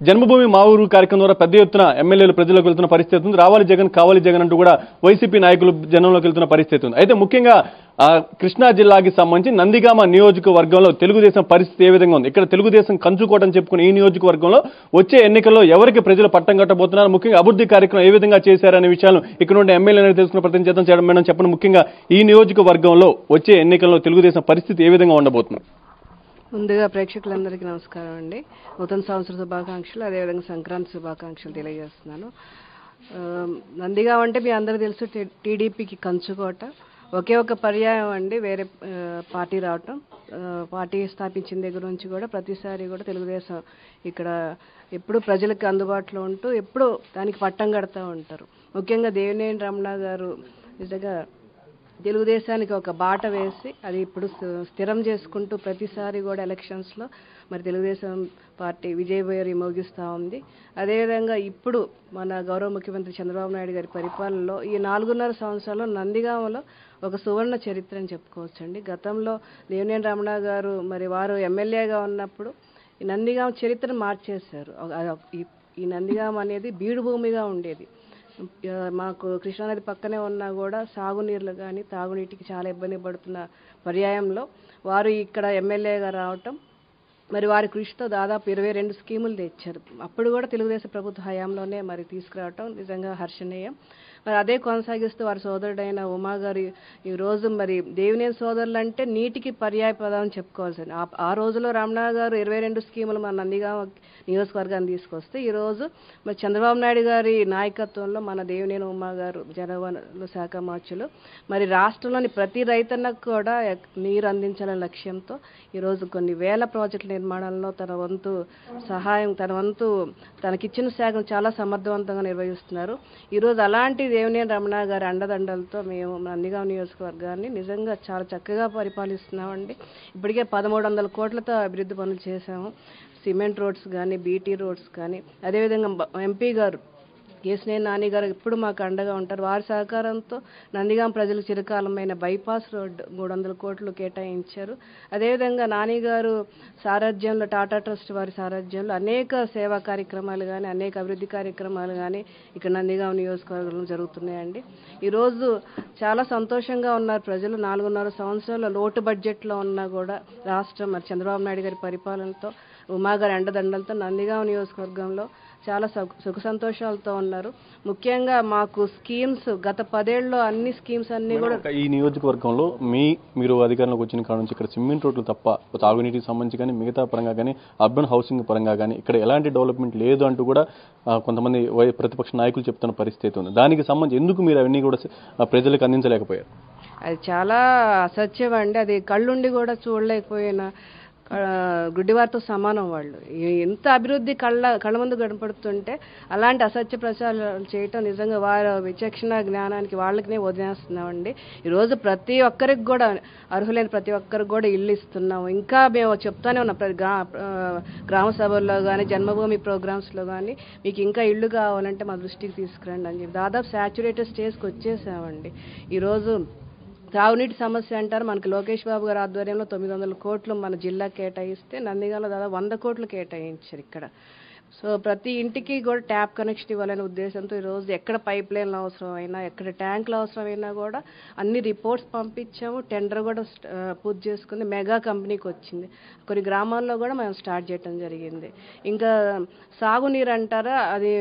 జన్మభూమి మా ఊరు కార్యక్రమం ద్వారా పెద్ద ఎత్తున ఎమ్మెల్యేలు ప్రజలకు వెళ్తున్న పరిస్థితి ఉంది రావాలి జగన్ కావాలి జగన్ అంటూ కూడా వైసీపీ నాయకులు జనంలోకి వెళ్తున్న పరిస్థితి ఉంది అయితే ముఖ్యంగా ఆ, కృష్ణా జిల్లాకి సంబంధించి నందిగామ నియోజకవర్గంలో తెలుగుదేశం పరిస్థితి ఏ విధంగా ఉంది ఇక్కడ తెలుగుదేశం కంచుకోటని చెప్పుకున్న ఈ నియోజకవర్గంలో వచ్చే ఎన్నికల్లో ఎవరికి ప్రజలు పట్టం కట్టబోతున్నారు ముఖ్యంగా అభివృద్ధి కార్యక్రమం ఏ విధంగా చేశారనే విషయాలు ఇక్కడ నుండి ఎమ్మెల్యేలు తెలుసుకున్న ప్రతి చేతం చేయడం మేడం చెప్పండి ముఖ్యంగా ఈ నియోజకవర్గంలో వచ్చే ఎన్నికల్లో తెలుగుదేశం పరిస్థితి ఏ విధంగా ఉండబోతుంది ముందుగా ప్రేక్షకులందరికీ నమస్కారం అండి నూతన సంవత్సర శుభాకాంక్షలు అదేవిధంగా సంక్రాంతి శుభాకాంక్షలు తెలియజేస్తున్నాను ఆ, నందిగాం అంటే మీ అందరికీ తెలుసు టీ- టీడీపీకి కంచుకోట ఒకే ఒక పర్యాయం అండి వేరే ఆ, పార్టీ రావటం ఆ, పార్టీ స్థాపించిన దగ్గర నుంచి కూడా ప్రతిసారి కూడా తెలుగుదేశం ఇక్కడ ఎప్పుడు ప్రజలకు అందుబాటులో ఉంటూ ఎప్పుడు దానికి పట్టం కడతా ఉంటారు ముఖ్యంగా దేవినేని రమణ గారు నిజంగా తెలుగుదేశానికి ఒక బాట వేసి అది ఇప్పుడు స్థి- స్థిరం చేసుకుంటూ ప్రతిసారి కూడా ఎలక్షన్స్లో మరి తెలుగుదేశం పార్టీ విజయభేరి మోగిస్తూ ఉంది అదేవిధంగా ఇప్పుడు మన గౌరవ ముఖ్యమంత్రి చంద్రబాబు నాయుడు గారి పరిపాలనలో ఈ నాలుగున్నర సంవత్సరాల్లో నందిగామలో ఒక సువర్ణ చరిత్ర అని చెప్పుకోవచ్చండి గతంలో దేవినేని రమణ గారు మరి వారు ఎమ్మెల్యేగా ఉన్నప్పుడు ఈ నందిగామ చరిత్రను మార్చేశారు ఒక- ఈ- ఈ నందిగామ అనేది బీడు భూమిగా ఉండేది ఆ, మాకు కృష్ణానది పక్కనే ఉన్నా కూడా సాగునీరులు కానీ తాగునీటికి చాలా ఇబ్బంది పడుతున్న పర్యాయంలో వారు ఇక్కడ ఎమ్మెల్యేగా రావటం మరి వారి కృషితో దాదాపు ఇరవై రెండు స్కీములు తెచ్చారు అప్పుడు కూడా తెలుగుదేశం ప్రభుత్వ హయాంలోనే మరి తీసుకురావటం నిజంగా హర్షణీయం మరి అదే కొనసాగిస్తూ వారి సోదరుడైన ఉమా గారు ఈ రోజు మరి దేవినేని సోదరులు అంటే నీటికి పర్యాయ పదం అని చెప్పుకోవాల్సింది ఆ- ఆ రోజులో రమణ గారు ఇరవై రెండు స్కీములు మన నందిగామ నియోజకవర్గాన్ని తీసుకొస్తే ఈ రోజు మరి చంద్రబాబు నాయుడు గారి నాయకత్వంలో మన దేవినేని ఉమా గారు జనవనరుల శాఖ మార్చులు మరి రాష్ట్రంలోని ప్రతి రైతన్నకు కూడా ఎక్- నీరు అందించాలనే లక్ష్యంతో ఈరోజు కొన్ని వేల ప్రాజెక్టుల నిర్మాణంలో తన వంతు సహాయం తన వంతు తనకిచ్చిన శాఖను చాలా సమర్థవంతంగా నిర్వహిస్తున్నారు ఈరోజు అలాంటి దేవినేని రమణ గారి అండదండలతో మేము నందిగాం నియోజకవర్గాన్ని నిజంగా చాలా చక్కగా పరిపాలిస్తున్నామండి ఇప్పటికే పదమూడు వందల కోట్లతో అభివృద్ధి పనులు చేశాము సిమెంట్ రోడ్స్ కానీ బీటీ రోడ్స్ కానీ అదేవిధంగా బ- ఎంపీ గారు కేసినేని నాని గారు ఎప్పుడు మాకు అండగా ఉంటారు వారి సహకారంతో నందిగాం ప్రజలకు చిరకాలమైన బైపాస్ రోడ్డు మూడు వందల కోట్లు కేటాయించారు అదేవిధంగా నాని గారు సారథ్యంలో టాటా ట్రస్ట్ వారి సారథ్యంలో అనేక సేవా కార్యక్రమాలు కానీ అనేక అభివృద్ధి కార్యక్రమాలు కానీ ఇక్కడ నందిగాం నియోజకవర్గంలో జరుగుతున్నాయండి ఈరోజు చాలా సంతోషంగా ఉన్నారు ప్రజలు నాలుగున్నర సంవత్సరాల లోటు బడ్జెట్లో ఉన్నా కూడా రాష్ట్రం మరి చంద్రబాబు నాయుడు గారి పరిపాలనతో ఉమాగారి అండదండలతో నందిగాం నియోజకవర్గంలో చాలా సుఖ సుఖ సంతోషాలతో ఉన్నారు ముఖ్యంగా మాకు స్కీమ్స్ గత పదేళ్ళలో అన్ని స్కీమ్స్ అన్ని కూడా ఒక ఈ నియోజకవర్గంలో మీ మీరు అధికారంలోకి వచ్చిన కాడ నుంచి ఇక్కడ సిమెంట్ రోడ్లు తప్ప తాగునీటికి సంబంధించి కానీ మిగతా పరంగా కానీ అర్బన్ హౌసింగ్ పరంగా కానీ ఇక్కడ ఎలాంటి డెవలప్మెంట్ లేదు అంటూ కూడా ఆ, కొంతమంది వై- ప్రతిపక్ష నాయకులు చెప్తున్న పరిస్థితి ఉంది దానికి సంబంధించి ఎందుకు మీరు అవన్నీ కూడా ఆ, ప్రజలకు అందించలేకపోయారు అది చాలా అసత్యం అండి అది కళ్ళుండి కూడా చూడలేకపోయిన ఆ, గుడ్డివారితో సమానం వాళ్ళు ఈ- ఎంత అభివృద్ధి కళ్ళ కళ్ళ ముందు కనపడుతుంటే అలాంటి అసత్య ప్రచారాలు చేయటం నిజంగా వారి విచక్షణ జ్ఞానానికి వాళ్ళకినే వదిలేస్తున్నామండి ఈరోజు ప్రతి ఒక్కరికి కూడా అర్హులైన ప్రతి ఒక్కరికి కూడా ఇల్లు ఇస్తున్నాము ఇంకా మేము చెప్తానే ఉన్నాం ప్రతి గ్రా ఆ, గ్రామ సభల్లో కానీ జన్మభూమి ప్రోగ్రామ్స్లో కానీ మీకు ఇంకా ఇల్లు కావాలంటే మా దృష్టికి తీసుకురండి అని చెప్పి దాదాపు శాచురేటెడ్ స్టేజ్కి వచ్చేసామండి ఈరోజు తాగునీటి సమస్య అంటారు మనకి లోకేష్ బాబు గారి ఆధ్వర్యంలో తొమ్మిది వందల కోట్లు మన జిల్లా కేటాయిస్తే నందిగాలో దాదాపు వంద కోట్లు కేటాయించారు ఇక్కడ సో ప్రతి ఇంటికి కూడా ట్యాప్ కనెక్షన్ ఇవ్వాలనే ఉద్దేశంతో ఈరోజు ఎక్కడ పైప్ లైన్లు అవసరమైనా ఎక్కడ ట్యాంకులు అవసరమైనా కూడా అన్ని రిపోర్ట్స్ పంపించాము టెండర్ కూడా స్ట్- ఆ, పూర్తి చేసుకుంది మెగా కంపెనీకి వచ్చింది కొన్ని గ్రామాల్లో కూడా మనం స్టార్ట్ చేయడం జరిగింది ఇంకా సాగునీరు అంటారా అది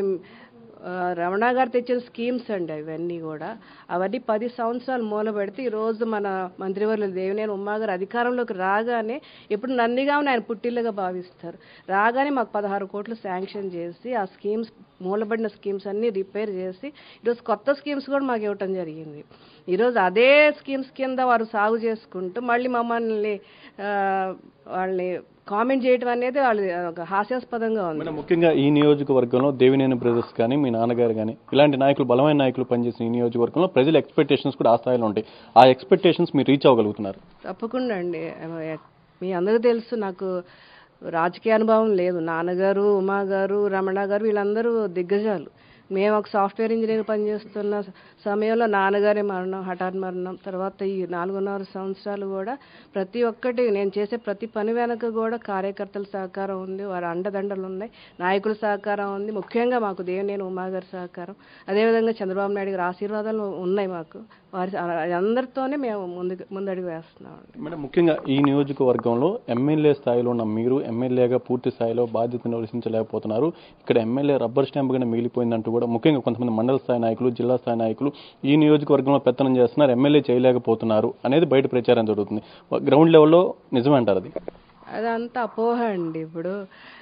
ఆ, రమణ గారు తెచ్చిన స్కీమ్స్ అండి అవన్నీ కూడా అవన్నీ పది సంవత్సరాలు మూలబెడితే ఈ రోజు మన మంత్రివర్యులు దేవినేని ఉమ్మా గారు అధికారంలోకి రాగానే ఇప్పుడు నందిగామని ఆయన పుట్టిల్లుగా భావిస్తారు రాగానే మాకు పదహారు కోట్లు శాంక్షన్ చేసి ఆ స్కీమ్స్ మూలబడిన స్కీమ్స్ అన్ని రిపేర్ చేసి ఈరోజు కొత్త స్కీమ్స్ కూడా మాకు ఇవ్వటం జరిగింది ఈరోజు అదే స్కీమ్స్ కింద వారు సాగు చేసుకుంటూ మళ్ళీ మమ్మల్ని ఆ, వాళ్ళని కామెంట్ చేయటం అనేది వాళ్ళు ఒక హాస్యాస్పదంగా ఉంది మేడం ముఖ్యంగా ఈ నియోజకవర్గంలో దేవినేని బ్రదర్స్ కానీ మీ నాన్నగారు కానీ ఇలాంటి నాయకులు బలమైన నాయకులు పనిచేసిన ఈ నియోజకవర్గంలో ప్రజల ఎక్స్పెక్టేషన్స్ కూడా ఆ స్థాయిలో ఉంటాయి ఆ ఎక్స్పెక్టేషన్స్ మీరు రీచ్ అవ్వగలుగుతున్నారు తప్పకుండా అండి మీ అందరికీ తెలుసు నాకు రాజకీయ అనుభవం లేదు నాన్నగారు ఉమా గారు రమణ గారు వీళ్ళందరూ దిగ్గజాలు మేము ఒక సాఫ్ట్వేర్ ఇంజనీర్ పనిచేస్తున్న సమయంలో నాన్నగారి మరణం హఠాత్ మరణం తర్వాత ఈ నాలుగున్నర సంవత్సరాలు కూడా ప్రతి ఒక్కటి నేను చేసే ప్రతి పని వెనక కూడా కార్యకర్తల సహకారం ఉంది వారి అండదండలు ఉన్నాయి నాయకుల సహకారం ఉంది ముఖ్యంగా మాకు దేవినేని ఉమా గారి సహకారం అదేవిధంగా చంద్రబాబు నాయుడు గారి ఆశీర్వాదాలు ఉన్నాయి మాకు వారి అందరితోనే మేము ముందుకు ముందడుగు వేస్తున్నామండి మేడం ముఖ్యంగా ఈ నియోజకవర్గంలో ఎమ్మెల్యే స్థాయిలో ఉన్న మీరు ఎమ్మెల్యేగా పూర్తి స్థాయిలో బాధ్యత నిర్వహించలేకపోతున్నారు ఇక్కడ ఎమ్మెల్యే రబ్బర్ స్టాంప్ గానే మిగిలిపోయిందంటూ కూడా ముఖ్యంగా కొంతమంది మండల స్థాయి నాయకులు జిల్లా స్థాయి నాయకులు ఈ నియోజకవర్గంలో పెత్తనం చేస్తున్నారు ఎమ్మెల్యే చేయలేకపోతున్నారు అనేది బయట ప్రచారం జరుగుతుంది గ్రౌండ్ లెవెల్లో నిజమే అంటారు అది అదంతా అపోహ అండి ఇప్పుడు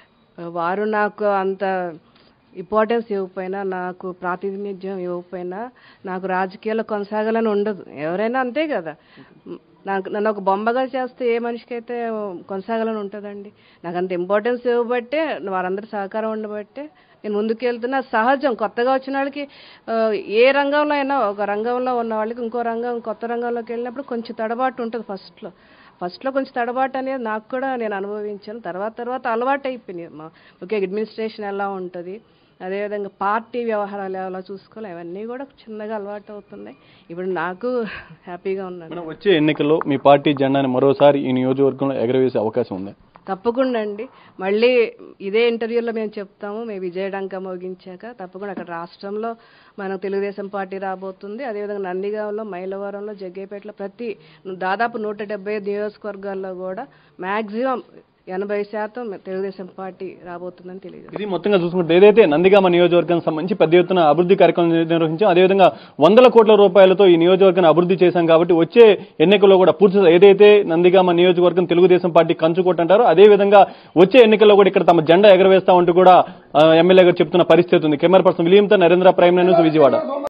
వారు నాకు అంత ఇంపార్టెన్స్ ఇవ్వకపోయినా నాకు ప్రాతినిధ్యం ఇవ్వకపోయినా నాకు రాజకీయాల్లో కొనసాగాలని ఉండదు ఎవరైనా అంతే కదా నాకు నన్ను ఒక బొమ్మగా చేస్తే ఏ మనిషికైతే కొనసాగాలని ఉంటుందండి నాకు అంత ఇంపార్టెన్స్ ఇవ్వబట్టే వారందరి సహకారం ఉండబట్టే నేను ముందుకు వెళ్తున్నా సహజం కొత్తగా వచ్చిన వాళ్ళకి ఆ, ఏ రంగంలో అయినా ఒక రంగంలో ఉన్న వాళ్ళకి ఇంకో రంగం కొత్త రంగంలోకి వెళ్ళినప్పుడు కొంచెం తడబాటు ఉంటుంది ఫస్ట్లో ఫస్ట్లో కొంచెం తడబాటు అనేది నాకు కూడా నేను అనుభవించాను తర్వాత తర్వాత అలవాటు అయిపోయింది మా- ముఖ్యంగా అడ్మినిస్ట్రేషన్ ఎలా ఉంటుంది అదేవిధంగా పార్టీ వ్యవహారాలు ఎలా చూసుకోవాలి అవన్నీ కూడా చిన్నగా అలవాటు అవుతున్నాయి ఇప్పుడు నాకు హ్యాపీగా ఉన్నాను మనం వచ్చే ఎన్నికల్లో మీ పార్టీ జెండాని మరోసారి ఈ నియోజకవర్గంలో ఎగరవేసే అవకాశం ఉంది తప్పకుండా అండి మళ్ళీ ఇదే ఇంటర్వ్యూలో మేము చెప్తాము మేము విజయడంక మోగించాక తప్పకుండా అక్కడ రాష్ట్రంలో మన తెలుగుదేశం పార్టీ రాబోతుంది అదేవిధంగా నందిగాంలో మైలవరంలో జగ్గేపేటలో ప్రతి దాదాపు నూట డెబ్బై నియోజకవర్గాల్లో కూడా మ్యాక్సిమం ఎనభై శాతం తెలుగుదేశం పార్టీ రాబోతుందని తెలియదు ఇది మొత్తంగా చూసుకుంటే ఏదైతే నందిగామ నియోజకవర్గం సంబంధించి పెద్ద ఎత్తున అభివృద్ధి కార్యక్రమం నిర్వహించాం అదేవిధంగా వందల కోట్ల రూపాయలతో ఈ నియోజకవర్గాన్ని అభివృద్ధి చేశాం కాబట్టి వచ్చే ఎన్నికల్లో కూడా పూర్తి ఏదైతే నందిగామ నియోజకవర్గం తెలుగుదేశం పార్టీ కంచుకోట అంటారో అదే విధంగా వచ్చే ఎన్నికల్లో కూడా ఇక్కడ తమ జెండా ఎగరవేస్తామంటూ కూడా ఆ, ఎమ్మెల్యే గారు చెప్తున్న పరిస్థితి ఉంది కెమెరా పర్సన్ విలియంతో నరేంద్ర ప్రైమ్ న్యూస్ విజయవాడ